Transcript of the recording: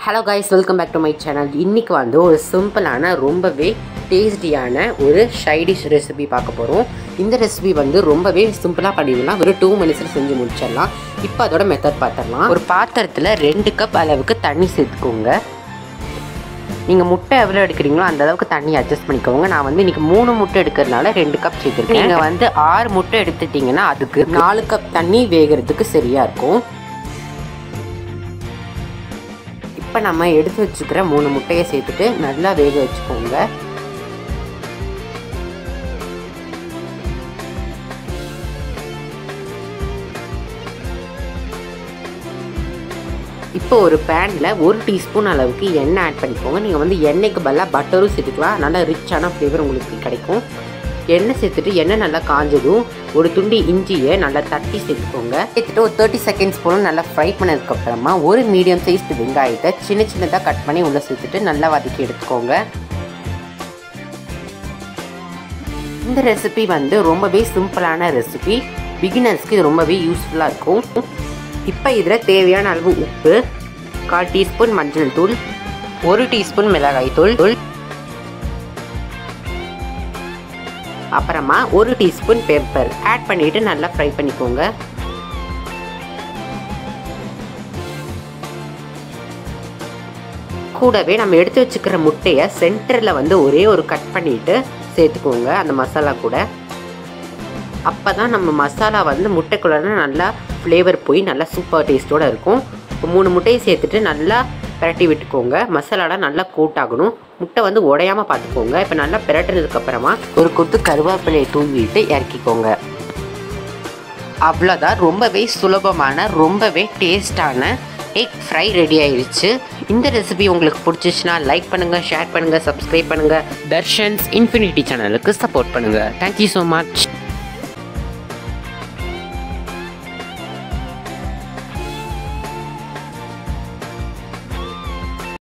hello guys welcome back to my channel இன்றைக்கி வந்து ஒரு சிம்பிளான ரொம்பவே டேஸ்டியான ஒரு ஷைடிஷ் ரெசிபி பார்க்க போகிறோம் இந்த ரெசிபி வந்து ரொம்பவே சிம்பிளாக பண்ணிடலாம் ஒரு டூ மினிட்ஸில் செஞ்சு முடிச்சிடலாம் இப்போ அதோட மெத்தட் பார்த்துடலாம் ஒரு பாத்திரத்தில் ரெண்டு கப் அளவுக்கு தண்ணி சேர்த்துக்கோங்க நீங்கள் முட்டை எவ்வளோ எடுக்கிறீங்களோ அந்த அளவுக்கு தண்ணி அட்ஜஸ்ட் பண்ணிக்கோங்க நான் வந்து இன்றைக்கி மூணு முட்டை எடுக்கிறதுனால ரெண்டு கப் சேர்த்துருக்கேன் நீங்கள் வந்து ஆறு முட்டை எடுத்துட்டிங்கன்னா அதுக்கு நாலு கப் தண்ணி வேகிறதுக்கு சரியாக இருக்கும் இப்போ நம்ம எடுத்து வச்சுக்கிற மூணு முட்டையை சேர்த்துட்டு நல்லா வேக வச்சுக்கோங்க இப்போ ஒரு பேனில் ஒரு டீஸ்பூன் அளவுக்கு எண்ணெய் ஆட் பண்ணிக்கோங்க நீங்கள் வந்து எண்ணெய்க்கு பதிலாக பட்டரும் சேர்த்துக்கலாம் நல்லா ரிச்சான ஃப்ளேவர் உங்களுக்கு கிடைக்கும் எண்ணெய் சேர்த்துட்டு எண்ணெய் நல்லா காஞ்சதும் ஒரு துண்டி இஞ்சியை நல்லா தட்டி சேர்த்துக்கோங்க சேர்த்துட்டு ஒரு தேர்ட்டி செகண்ட்ஸ் போல நல்லா ஃப்ரை பண்ணதுக்கப்புறமா ஒரு மீடியம் சைஸ் வெங்காயத்தை சின்ன சின்னதாக கட் பண்ணி உள்ளே சேர்த்துட்டு நல்லா வதக்கி எடுத்துக்கோங்க இந்த ரெசிபி வந்து ரொம்பவே சிம்பிளான ரெசிபி பிகினர்ஸ்க்கு இது ரொம்பவே யூஸ்ஃபுல்லாக இருக்கும் இப்போ இதில் தேவையான அளவு உப்பு கால் டீஸ்பூன் மஞ்சள் தூள் ஒரு டீஸ்பூன் மிளகாய் தூள் அப்புறமா ஒரு டீஸ்பூன் பெப்பர் ஆட் பண்ணிவிட்டு நல்லா ஃப்ரை பண்ணிக்கோங்க கூடவே நம்ம எடுத்து வச்சுக்கிற முட்டையை சென்டரில் வந்து ஒரே ஒரு கட் பண்ணிவிட்டு சேர்த்துக்கோங்க அந்த மசாலா கூட அப்போ தான் நம்ம மசாலா வந்து முட்டைக்குள்ள நல்லா ஃப்ளேவர் போய் நல்லா சூப்பர் டேஸ்ட்டோடு இருக்கும் இப்போ மூணு முட்டையை சேர்த்துட்டு நல்லா பிரட்டி விட்டுக்கோங்க மசாலாலாம் நல்லா கோட் ஆகணும் முட்டை வந்து உடையாமல் பார்த்துக்கோங்க இப்போ நல்லா பிரட்டினதுக்கப்புறமா ஒரு கொத்து கருவேப்பிலையை தூவிட்டு இறக்கிக்கோங்க அவ்வளோதான் ரொம்பவே சுலபமான ரொம்பவே டேஸ்டான எக் ஃப்ரை ரெடி ஆயிடுச்சு இந்த ரெசிபி உங்களுக்கு பிடிச்சிச்சுன்னா லைக் பண்ணுங்கள் ஷேர் பண்ணுங்கள் சப்ஸ்கிரைப் பண்ணுங்கள் தர்ஷன்ஸ் இன்ஃபினிட்டி சேனலுக்கு சப்போர்ட் பண்ணுங்கள் தேங்க்யூ ஸோ மச்